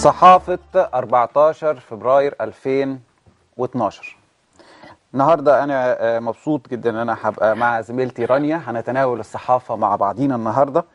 صحافة 14 فبراير 2012 النهاردة أنا آه، مبسوط جدا إن أنا هبقى مع زميلتي رانيا هنتناول الصحافة مع بعضينا النهاردة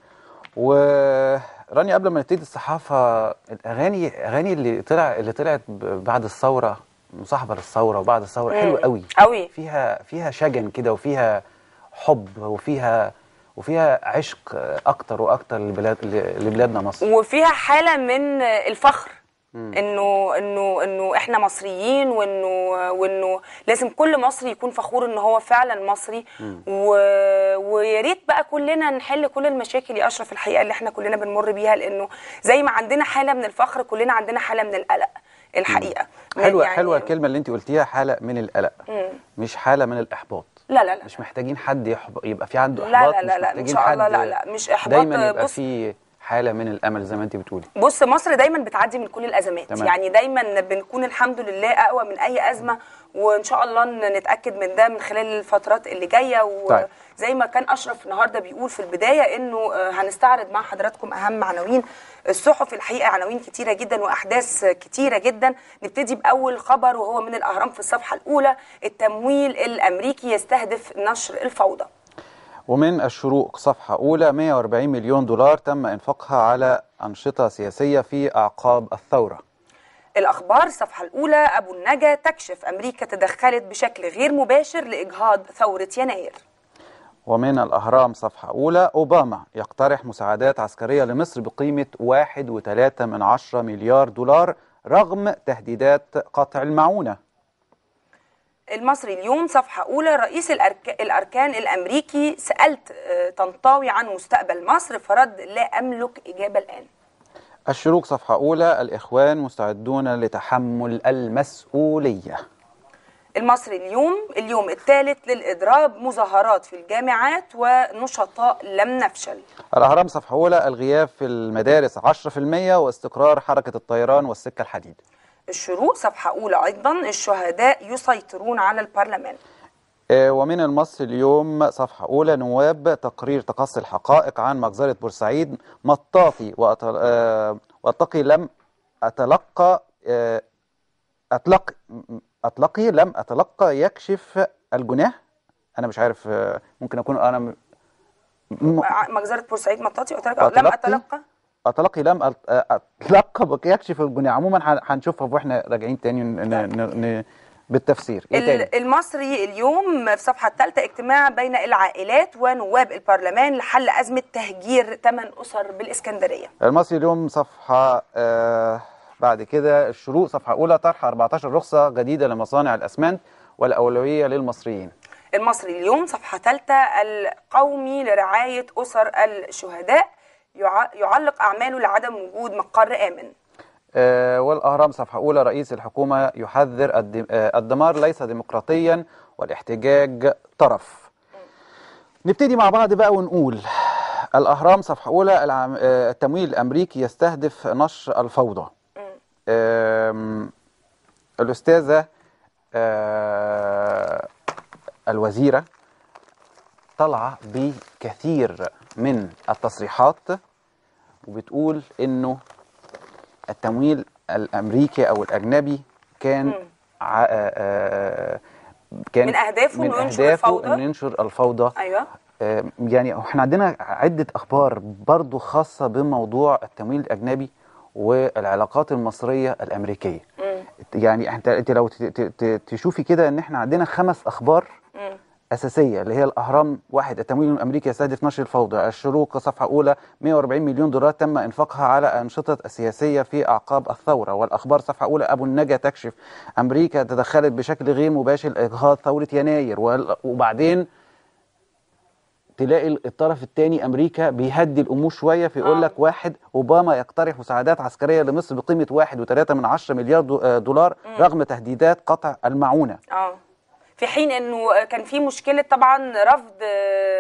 ورانيا قبل ما نبتدي الصحافة الأغاني أغاني اللي طلع اللي طلعت ب- بعد الثورة مصاحبة للثورة وبعد الثورة حلوة قوي قوي فيها فيها شجن كده وفيها حب وفيها وفيها عشق أكتر وأكتر لبلاد لبلادنا مصر وفيها حاله من الفخر انه انه انه احنا مصريين وانه وانه لازم كل مصري يكون فخور ان هو فعلا مصري و... ويا ريت بقى كلنا نحل كل المشاكل يا اشرف الحقيقه اللي احنا كلنا بنمر بيها لانه زي ما عندنا حاله من الفخر كلنا عندنا حاله من القلق الحقيقه حلوه يعني- حلوه الكلمه اللي انت قلتيها حاله من القلق مش حاله من الاحباط لا لا لا مش محتاجين حد يحب... يبقى في عنده لا احباط لا لا مش لا، إن محتاجين شاء الله حد لا لا، مش إحباط، دايما يبقى بص- في حاله من الامل زي ما انت بتقولي بص مصر دايما بتعدي من كل الازمات تمام. يعني دايما بنكون الحمد لله اقوى من اي ازمه وان شاء الله ن- نتاكد من ده من خلال الفترات اللي جايه طيب. وزي ما كان اشرف النهارده بيقول في البدايه انه آه، هنستعرض مع حضراتكم اهم عناوين الصحف الحقيقه عناوين كتيره جدا واحداث كتيره جدا نبتدي باول خبر وهو من الاهرام في الصفحه الاولى التمويل الامريكي يستهدف نشر الفوضى ومن الشروق صفحه اولى 140 مليون دولار تم انفاقها على انشطه سياسيه في اعقاب الثوره الأخبار الصفحة الأولى أبو النجا تكشف أمريكا تدخلت بشكل غير مباشر لإجهاض ثورة يناير ومن الأهرام صفحة أولى أوباما يقترح مساعدات عسكرية لمصر بقيمة 1.3 من عشرة مليار دولار رغم تهديدات قطع المعونة المصري اليوم صفحة أولى رئيس الأرك... الأركان الأمريكي سألت آه، طنطاوي عن مستقبل مصر فرد لا أملك إجابة الآن الشروق صفحة أولى الإخوان مستعدون لتحمل المسؤولية المصري اليوم اليوم الثالث للإضراب مظاهرات في الجامعات ونشطاء لم نفشل الأهرام صفحة أولى الغياب في المدارس 10% واستقرار حركة الطيران والسكة الحديد الشروق صفحة أولى أيضا الشهداء يسيطرون على البرلمان آه، ومن المصري اليوم صفحة أولى نواب تقرير تقصي الحقائق عن مجزرة بورسعيد مطاطي وأت- آه، وأتقي لم أتلقى آه، أطلق أطلقي لم أتلقى يكشف الجناه أنا مش عارف آه، ممكن أكون أنا م- م- ع- مجزرة بورسعيد مطاطي أتلقى لم أتلقي؟ أتلقى أتلقي لم أت- آه، أتلقى بك يكشف الجناه عموما هن- هنشوفها واحنا راجعين تاني ن- ن- ن- بالتفسير إيه تاني؟ ال- المصري اليوم في الصفحة الثالثة اجتماع بين العائلات ونواب البرلمان لحل أزمة تهجير ثمان أسر بالإسكندرية المصري اليوم صفحة آه بعد كده الشروق صفحة أولى طرح 14 رخصة جديدة لمصانع الأسمنت والأولوية للمصريين المصري اليوم صفحة ثالثة القومي لرعاية أسر الشهداء يع- يعلق أعماله لعدم وجود مقر آمن آه والأهرام صفحة أولى رئيس الحكومة يحذر الدم- آه الدمار ليس ديمقراطيا والاحتجاج طرف نبتدي مع بعض بقى ونقول الأهرام صفحة أولى العم... آه التمويل الأمريكي يستهدف نشر الفوضى آم، الأستاذة آه، الوزيرة طالعة بكثير من التصريحات وبتقول إنه التمويل الأمريكي أو الأجنبي كان ع... آه، كان من أهدافه من إنه ينشر أهدافه الفوضى؟ إنه ينشر الفوضى أيوة آه، يعني احنا عندنا عدة أخبار برضو خاصة بموضوع التمويل الأجنبي والعلاقات المصرية الأمريكية يعني انت انت لو ت- ت- ت- تشوفي كده ان احنا عندنا خمس أخبار أساسية اللي هي الأهرام واحد التمويل الأمريكي يستهدف نشر الفوضى الشروق صفحة أولى 140 مليون دولار تم إنفاقها على أنشطة سياسية في أعقاب الثورة والأخبار صفحة أولى أبو النجا تكشف أمريكا تدخلت بشكل غير مباشر لإجهاض ثورة يناير وال- وبعدين تلاقي الطرف الثاني امريكا بيهدي الامور شويه فيقول آه. لك واحد اوباما يقترح مساعدات عسكريه لمصر بقيمه واحد وثلاثة من عشرة مليار دو- آه، دولار رغم تهديدات قطع المعونه اه في حين انه كان في مشكله طبعا رفض آه،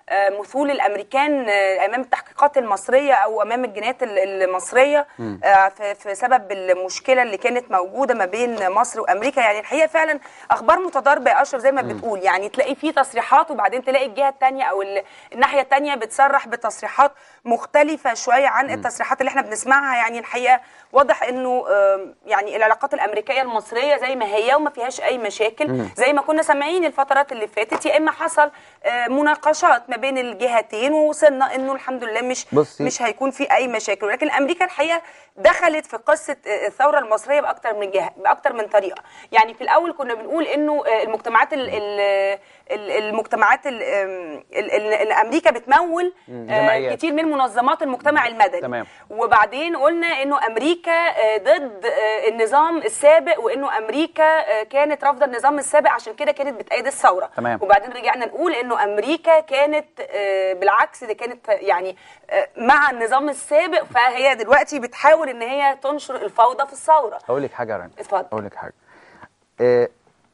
آه، مثول الامريكان آه، امام التحقيقات المصريه او امام الجنايات ال- المصريه آه، في في سبب المشكله اللي كانت موجوده ما بين مصر وامريكا يعني الحقيقه فعلا اخبار متضاربه يا اشرف زي ما بتقول يعني تلاقي في تصريحات وبعدين تلاقي الجهه الثانيه او ال- الناحيه الثانيه بتصرح بتصريحات مختلفه شويه عن التصريحات اللي احنا بنسمعها يعني الحقيقه واضح انه آم، يعني العلاقات الامريكيه المصريه زي ما هي وما فيهاش اي مشاكل زي ما كنا سامعين الفترات اللي فاتت يا اما حصل آه، مناقشات ما بين الجهتين ووصلنا انه الحمد لله مش بصي. مش هيكون في اي مشاكل ولكن امريكا الحقيقه دخلت في قصه آه، الثوره المصريه باكتر من جهه باكتر من طريقه يعني في الاول كنا بنقول انه آه، المجتمعات ال ال ال- المجتمعات ال- آم، ال- ال- ال- امريكا بتمول آه، جمعيات. كتير من منظمات المجتمع المدني تمام. وبعدين قلنا انه امريكا آه، ضد آه، النظام السابق وانه امريكا آه، كانت رافضه النظام السابق عشان كده كانت بتأيد الثوره تمام. وبعدين رجعنا نقول انه امريكا كانت آه، بالعكس دي كانت يعني آه، مع النظام السابق فهي دلوقتي بتحاول ان هي تنشر الفوضى في الثوره اقول لك حاجه يا رنا اتفضل. اقول لك حاجه آه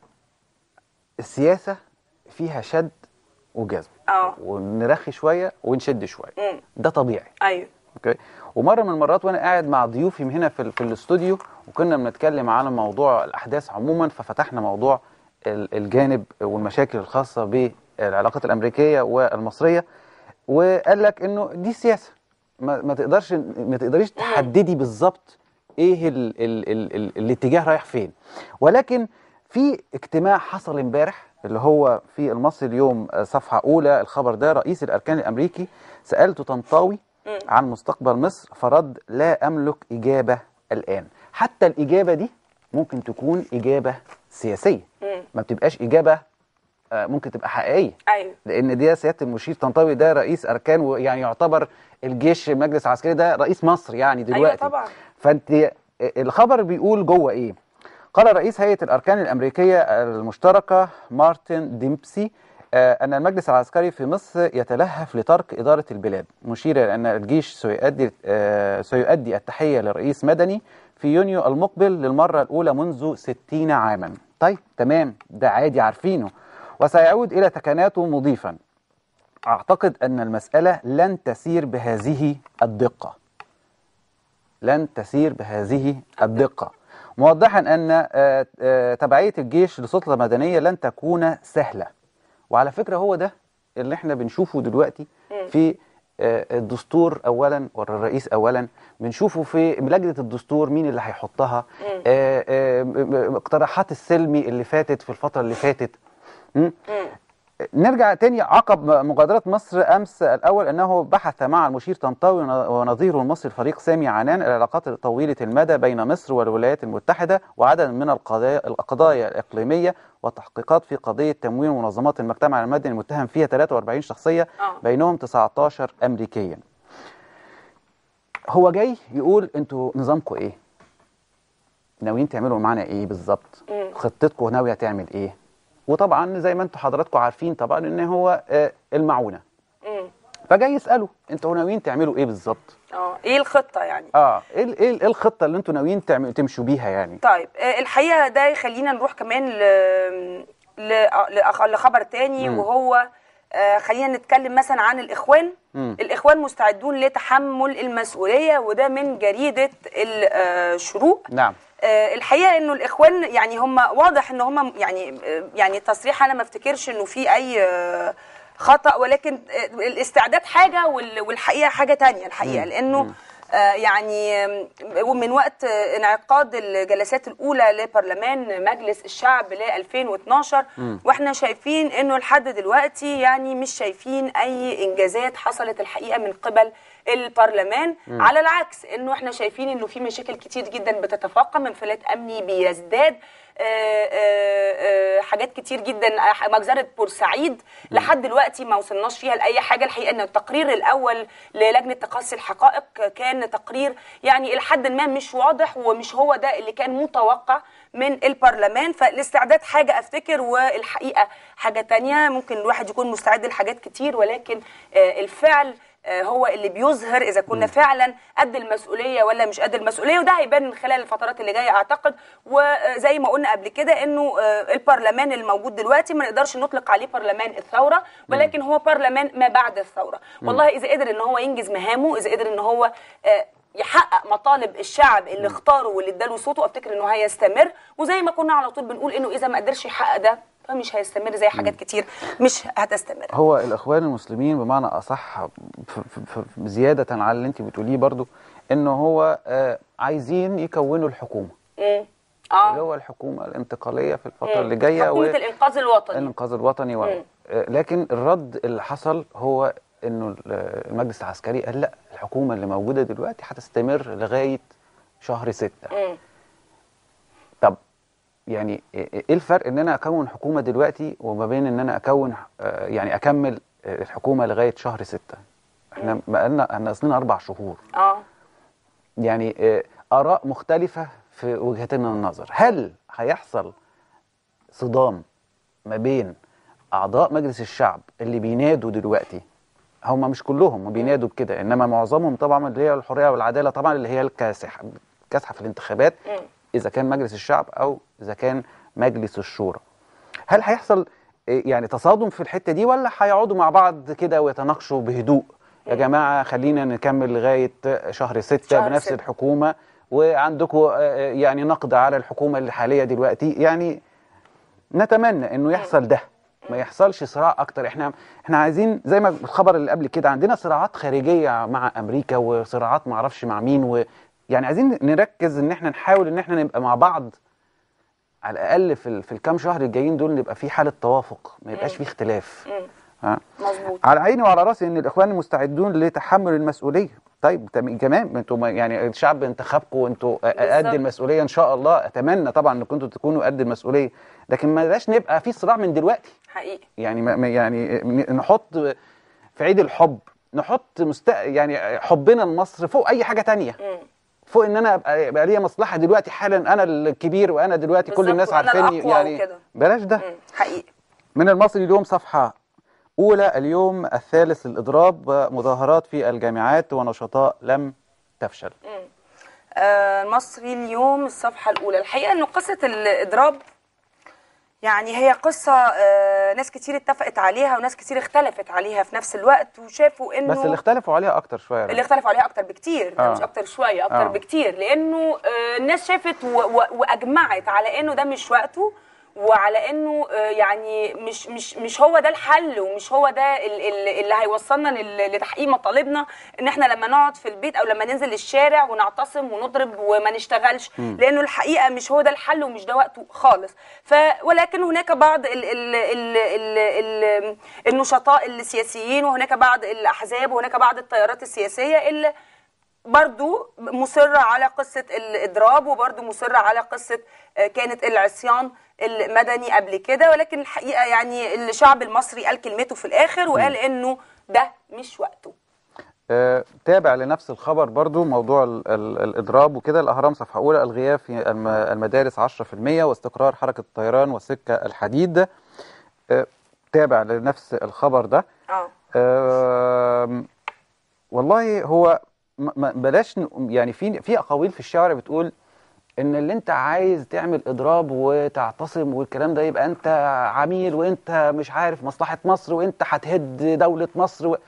السياسه فيها شد وجذب اه. ونرخي شويه ونشد شويه مم. ده طبيعي ايوه اوكي ومره من المرات وانا قاعد مع ضيوفي من هنا في, ال- في الاستوديو وكنا بنتكلم على موضوع الاحداث عموما ففتحنا موضوع ال- الجانب والمشاكل الخاصه بالعلاقات الامريكيه والمصريه وقال لك انه دي سياسه ما, ما تقدرش ما تقدريش تحددي بالظبط ايه ال ال ال ال الاتجاه رايح فين ولكن في اجتماع حصل امبارح اللي هو في المصري اليوم آه، صفحه اولى الخبر ده رئيس الاركان الامريكي سالته طنطاوي عن مستقبل مصر فرد لا املك اجابه الان حتى الاجابه دي ممكن تكون اجابه سياسيه ما بتبقاش اجابه آه، ممكن تبقى حقيقيه ايوه لان دي سياده المشير طنطاوي ده رئيس اركان ويعني يعتبر الجيش المجلس العسكري ده رئيس مصر يعني دلوقتي طبعا. فانت الخبر بيقول جوه ايه قال رئيس هيئه الاركان الامريكيه المشتركه مارتن ديمبسي آه، ان المجلس العسكري في مصر يتلهف لترك اداره البلاد مشيرا الى ان الجيش سيؤدي آه، سيؤدي التحيه لرئيس مدني في يونيو المقبل للمره الاولى منذ 60 عاما طيب تمام ده عادي عارفينه وسيعود الى تكاناته مضيفا اعتقد ان المساله لن تسير بهذه الدقه لن تسير بهذه الدقة موضحا أن آه، آه، تبعية الجيش لسلطة مدنية لن تكون سهلة وعلى فكرة هو ده اللي احنا بنشوفه دلوقتي في آه، الدستور أولا والرئيس أولا بنشوفه في لجنة الدستور مين اللي هيحطها آه، آه، م- م- اقتراحات السلمي اللي فاتت في الفترة اللي فاتت م? نرجع تاني عقب مغادرة مصر أمس الأول أنه بحث مع المشير طنطاوي ونظيره المصري الفريق سامي عنان العلاقات طويلة المدى بين مصر والولايات المتحدة وعدد من القضايا, القضايا الإقليمية والتحقيقات في قضية تمويل منظمات المجتمع المدني المتهم فيها 43 شخصية آه. بينهم 19 أمريكيا هو جاي يقول انتوا نظامكم ايه ناويين تعملوا معانا ايه بالظبط خطتكم ناويه تعمل ايه وطبعا زي ما انتوا حضراتكم عارفين طبعا ان هو آه، المعونه مم. فجاي يساله انتوا ناويين تعملوا ايه بالظبط اه ايه الخطه يعني اه ايه ال- ايه ال- إيه الخطه اللي انتوا ناويين تعمل تمشوا بيها يعني طيب آه، الحقيقه ده يخلينا نروح كمان ل... ل... لأخ- لخبر تاني وهو آه، خلينا نتكلم مثلا عن الاخوان مم. الاخوان مستعدون لتحمل المسؤوليه وده من جريده الشروق نعم آه، الحقيقه انه الاخوان يعني هم واضح ان هم يعني آه، يعني التصريح انا ما افتكرش انه في اي آه، خطا ولكن آه، الاستعداد حاجه وال- والحقيقه حاجه تانية الحقيقه لانه آه، يعني آم، من وقت آه، انعقاد الجلسات الاولى لبرلمان مجلس الشعب ل 2012 واحنا شايفين انه لحد دلوقتي يعني مش شايفين اي انجازات حصلت الحقيقه من قبل البرلمان على العكس انه احنا شايفين انه في مشاكل كتير جدا بتتفاقم انفلات امني بيزداد آه، آه، آه، حاجات كتير جدا آه، مجزره بورسعيد لحد دلوقتي ما وصلناش فيها لاي حاجه الحقيقه ان التقرير الاول للجنه تقصي الحقائق كان تقرير يعني الى حد ما مش واضح ومش هو ده اللي كان متوقع من البرلمان فالاستعداد حاجه افتكر والحقيقه حاجه تانية ممكن الواحد يكون مستعد لحاجات كتير ولكن آه، الفعل آه، هو اللي بيظهر اذا كنا فعلا قد المسؤوليه ولا مش قد المسؤوليه وده هيبان من خلال الفترات اللي جايه اعتقد وزي ما قلنا قبل كده انه آه، البرلمان الموجود دلوقتي ما نقدرش نطلق عليه برلمان الثوره ولكن هو برلمان ما بعد الثوره والله اذا قدر ان هو ينجز مهامه اذا قدر ان هو آه، يحقق مطالب الشعب اللي اختاره واللي اداله صوته افتكر انه هيستمر وزي ما كنا على طول بنقول انه اذا ما قدرش يحقق ده فمش هيستمر زي حاجات كتير مش هتستمر هو الاخوان المسلمين بمعنى اصح ف- ف- ف- زياده على اللي انت بتقوليه برضو انه هو آه، عايزين يكونوا الحكومه مم. اللي اه هو الحكومه الانتقاليه في الفتره مم. اللي جايه حكومه الانقاذ الوطني الانقاذ الوطني و... مم. آه، لكن الرد اللي حصل هو انه ال- المجلس العسكري قال لا الحكومه اللي موجوده دلوقتي هتستمر لغايه شهر ستة مم. طب يعني ايه الفرق ان انا اكون حكومه دلوقتي وما بين ان انا اكون آه، يعني اكمل آه، الحكومه لغايه شهر ستة احنا بقالنا احنا اصلنا اربع شهور اه يعني آه، اراء مختلفه في وجهتين النظر هل هيحصل صدام ما بين اعضاء مجلس الشعب اللي بينادوا دلوقتي هم مش كلهم بينادوا بكده انما معظمهم طبعا اللي هي الحريه والعداله طبعا اللي هي الكاسح الكاسحه في الانتخابات مم. اذا كان مجلس الشعب او اذا كان مجلس الشورى هل هيحصل إيه، يعني تصادم في الحته دي ولا هيقعدوا مع بعض كده ويتناقشوا بهدوء يا جماعه خلينا نكمل لغايه شهر ستة شهر بنفس ستة. الحكومه وعندكم يعني نقد على الحكومه الحاليه دلوقتي يعني نتمنى انه يحصل ده ما يحصلش صراع اكتر احنا احنا عايزين زي ما الخبر اللي قبل كده عندنا صراعات خارجيه مع امريكا وصراعات ما اعرفش مع مين و يعني عايزين نركز ان احنا نحاول ان احنا نبقى مع بعض على الاقل في ال... في الكام شهر الجايين دول نبقى في حاله توافق ما يبقاش في اختلاف مم. ها مظبوط على عيني وعلى راسي ان الاخوان مستعدون لتحمل المسؤوليه طيب تم- كمان انتوا ما- يعني الشعب انتخبكم وانتوا قد بالظبط. المسؤوليه ان شاء الله اتمنى طبعا انكم انتوا تكونوا قد المسؤوليه لكن ما بقاش نبقى في صراع من دلوقتي حقيقي يعني ما ما- يعني نحط في عيد الحب نحط مست... يعني حبنا لمصر فوق اي حاجه تانية مم. فوق ان انا ابقى يبقى ليا مصلحه دلوقتي حالا انا الكبير وانا دلوقتي كل بالظبط، الناس وأنا عارفيني الأقوى يعني وكده. بلاش ده مم. حقيقي من المصري اليوم صفحة أولى اليوم الثالث للإضراب مظاهرات في الجامعات ونشطاء لم تفشل آه، المصري اليوم الصفحة الأولى الحقيقة أنه قصة الإضراب يعني هي قصة آه، ناس كتير اتفقت عليها وناس كتير اختلفت عليها في نفس الوقت وشافوا انه بس اللي اختلفوا عليها أكتر شوية اللي اختلفوا عليها اكتر بكتير ده آه. مش اكتر شويه اكتر آه. بكتير لانه آه، الناس شافت و- و- واجمعت على انه ده مش وقته وعلى انه آه، يعني مش مش مش هو ده الحل ومش هو ده ال- ال- اللي هيوصلنا لل- لتحقيق مطالبنا ان احنا لما نقعد في البيت او لما ننزل الشارع ونعتصم ونضرب وما نشتغلش لانه الحقيقه مش هو ده الحل ومش ده وقته خالص ف ولكن هناك بعض ال ال ال ال ال النشطاء السياسيين وهناك بعض الاحزاب وهناك بعض التيارات السياسيه اللي برضو مصرة على قصة الإضراب وبرضو مصرة على قصة آه، كانت العصيان المدني قبل كده ولكن الحقيقة يعني الشعب المصري قال كلمته في الآخر وقال إنه ده مش وقته آه، تابع لنفس الخبر برضو موضوع ال ال الإضراب وكده الأهرام صفحة أولى الغياب في الم المدارس 10% واستقرار حركة الطيران والسكة الحديد آه، تابع لنفس الخبر ده اه آم، والله هو م- م- بلاش ن- يعني في في اقاويل في الشارع بتقول ان اللي انت عايز تعمل اضراب وتعتصم والكلام ده يبقى انت عميل وانت مش عارف مصلحة مصر وانت هتهد دولة مصر و...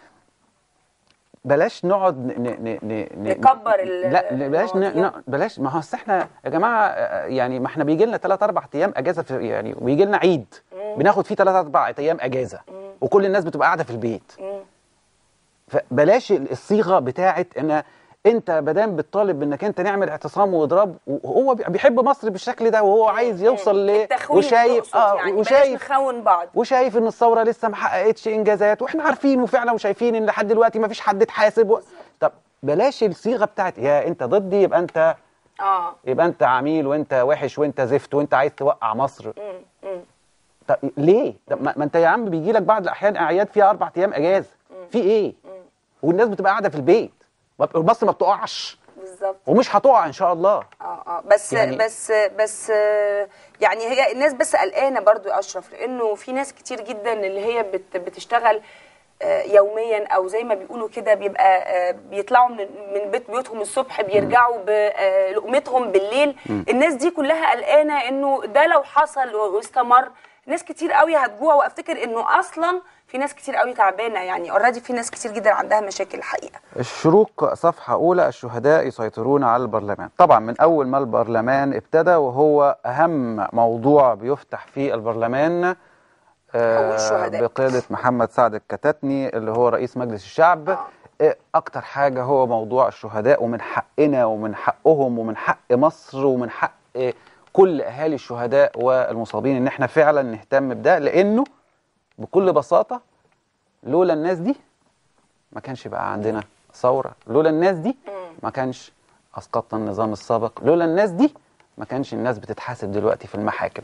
بلاش نقعد ن... ن... ن... ن... نكبر ال- لا بلاش ن... المواضيع. ن... بلاش ما هو أصل احنا يا جماعه آه، يعني ما احنا بيجي لنا 3 4 ايام اجازه في يعني ويجي لنا عيد بناخد فيه 3 4 ايام اجازه وكل الناس بتبقى قاعده في البيت مم. فبلاش الصيغه بتاعت ان انت مادام بتطالب انك انت نعمل اعتصام واضراب وهو بيحب مصر بالشكل ده وهو عايز يوصل ل التخوين وشايف تقصد يعني بلاش وشايف نخون بعض وشايف ان الثوره لسه ما حققتش انجازات واحنا عارفين وفعلا وشايفين ان لحد دلوقتي ما فيش حد اتحاسب و... طب بلاش الصيغه بتاعت يا انت ضدي يبقى انت اه يبقى انت عميل وانت وحش وانت زفت وانت عايز توقع مصر مم. مم. طب ليه؟ طب ما ما انت يا عم بيجي لك بعض الاحيان اعياد فيها اربع ايام اجازه في ايه؟ والناس بتبقى قاعده في البيت ما بت- مصر ما بتقعش بالظبط ومش هتقع ان شاء الله اه اه بس يعني- يعني بس بس آه، يعني هي الناس بس قلقانه برضو يا اشرف لانه في ناس كتير جدا اللي هي بت بتشتغل آه، يوميا او زي ما بيقولوا كده بيبقى آه، بيطلعوا من من بيت بيوتهم الصبح بيرجعوا بلقمتهم بالليل الناس دي كلها قلقانه انه ده لو حصل واستمر ناس كتير قوي هتجوع وافتكر انه اصلا في ناس كتير قوي تعبانه يعني اوريدي في ناس كتير جدا عندها مشاكل الحقيقه الشروق صفحة أولى الشهداء يسيطرون على البرلمان طبعا من أول ما البرلمان ابتدى وهو أهم موضوع بيفتح في البرلمان هو الشهداء. بقيادة محمد سعد الكتاتني اللي هو رئيس مجلس الشعب آه، أكتر حاجة هو موضوع الشهداء ومن حقنا ومن حقهم ومن حق مصر ومن حق آه، كل أهالي الشهداء والمصابين إن احنا فعلا نهتم بده لأنه بكل بساطة لولا الناس دي ما كانش بقى عندنا ثورة لولا الناس دي ما كانش أسقطنا النظام السابق لولا الناس دي ما كانش الناس بتتحاسب دلوقتي في المحاكم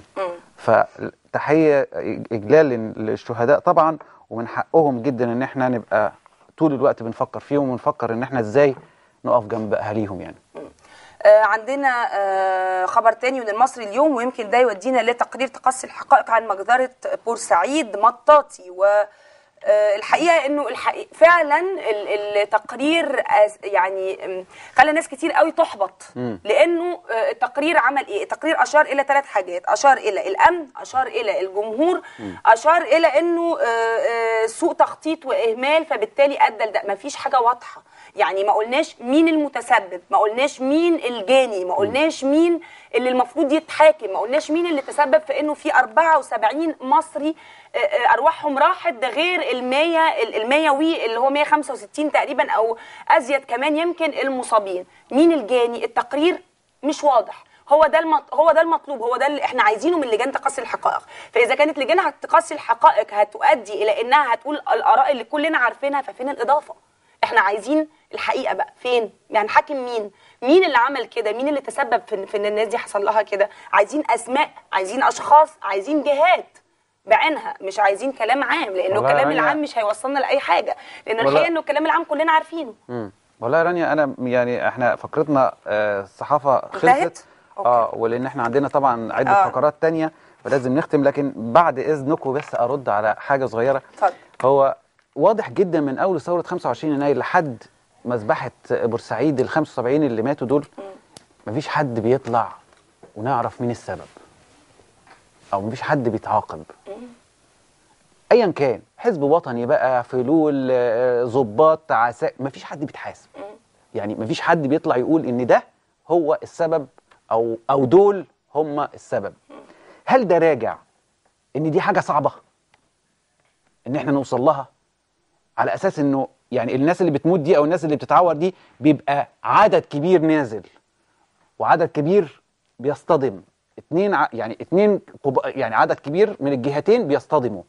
فتحية إجلال للشهداء طبعا ومن حقهم جدا إن احنا نبقى طول الوقت بنفكر فيهم ونفكر إن احنا إزاي نقف جنب أهاليهم يعني آه، عندنا آه، خبر تاني من المصري اليوم ويمكن ده يودينا لتقرير تقصي الحقائق عن مجزرة بورسعيد مطاطي و آه، الحقيقه انه الحقيقة فعلا ال- التقرير أس- يعني أم، خلى ناس كتير قوي تحبط لانه آه، التقرير عمل ايه التقرير اشار الى ثلاث حاجات اشار الى الامن اشار الى الجمهور اشار الى انه آه، آه، سوء تخطيط واهمال فبالتالي ادى لده مفيش حاجه واضحه يعني ما قلناش مين المتسبب ما قلناش مين الجاني ما قلناش مين اللي المفروض يتحاكم ما قلناش مين اللي تسبب في انه في 74 مصري آه، آه، ارواحهم راحت ده غير المية الميوي اللي هو 165 تقريبا او ازيد كمان يمكن المصابين مين الجاني التقرير مش واضح هو ده المط... هو ده المطلوب هو ده اللي احنا عايزينه من لجان تقصي الحقائق فاذا كانت لجان تقصي الحقائق هتؤدي الى انها هتقول الاراء اللي كلنا عارفينها ففين الاضافه احنا عايزين الحقيقه بقى فين يعني حاكم مين مين اللي عمل كده مين اللي تسبب في, في ان الناس دي حصل لها كده عايزين اسماء عايزين اشخاص عايزين جهات بعينها مش عايزين كلام عام لانه والله الكلام رانيا- العام مش هيوصلنا لاي حاجه لان والله- الحقيقه انه الكلام العام كلنا عارفينه مم. والله يا رانيا انا يعني احنا فقرتنا آه، الصحافه انتهت؟ خلصت اه ولان احنا عندنا طبعا عده آه. فقرات تانية فلازم نختم لكن بعد اذنكم بس ارد على حاجه صغيره اتفضل. هو واضح جدا من اول ثوره 25 يناير لحد مذبحه بورسعيد ال 75 اللي ماتوا دول مفيش حد بيطلع ونعرف مين السبب او مفيش حد بيتعاقب ايا كان حزب وطني بقى فلول آه، ضباط عساكر مفيش حد بيتحاسب يعني مفيش حد بيطلع يقول ان ده هو السبب او او دول هم السبب هل ده راجع ان دي حاجه صعبه ان احنا نوصل لها على اساس انه يعني الناس اللي بتموت دي او الناس اللي بتتعور دي بيبقى عدد كبير نازل وعدد كبير بيصطدم اتنين ع... يعني اتنين قب... يعني عدد كبير من الجهتين بيصطدموا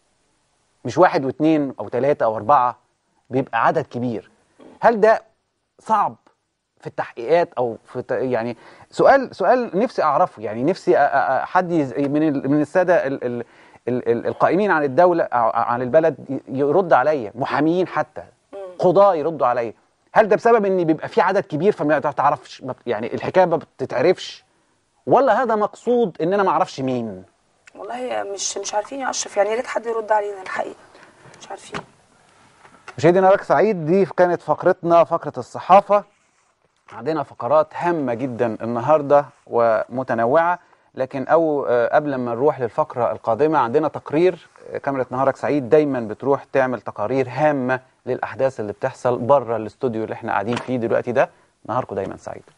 مش واحد واثنين او ثلاثة او اربعة بيبقى عدد كبير هل ده صعب في التحقيقات او في ت- يعني سؤال سؤال نفسي اعرفه يعني نفسي أ- أ- أ- حد يز- من ال- من الساده ال ال ال ال القائمين عن الدوله أو عن البلد ي- يرد عليا محاميين حتى قضاه يردوا عليا هل ده بسبب ان بيبقى في عدد كبير فما تعرفش ما بت- يعني الحكايه ما بتتعرفش ولا هذا مقصود ان انا ما اعرفش مين والله مش مش عارفين يا اشرف يعني يا ريت حد يرد علينا الحقيقه مش عارفين مشاهدينا راك سعيد دي كانت فقرتنا فقرة الصحافة عندنا فقرات هامة جدا النهاردة ومتنوعة لكن أو آه، قبل ما نروح للفقرة القادمة عندنا تقرير آه، كاميرا نهارك سعيد دايما بتروح تعمل تقارير هامة للأحداث اللي بتحصل بره الاستوديو اللي احنا قاعدين فيه دلوقتي ده نهاركم دايما سعيد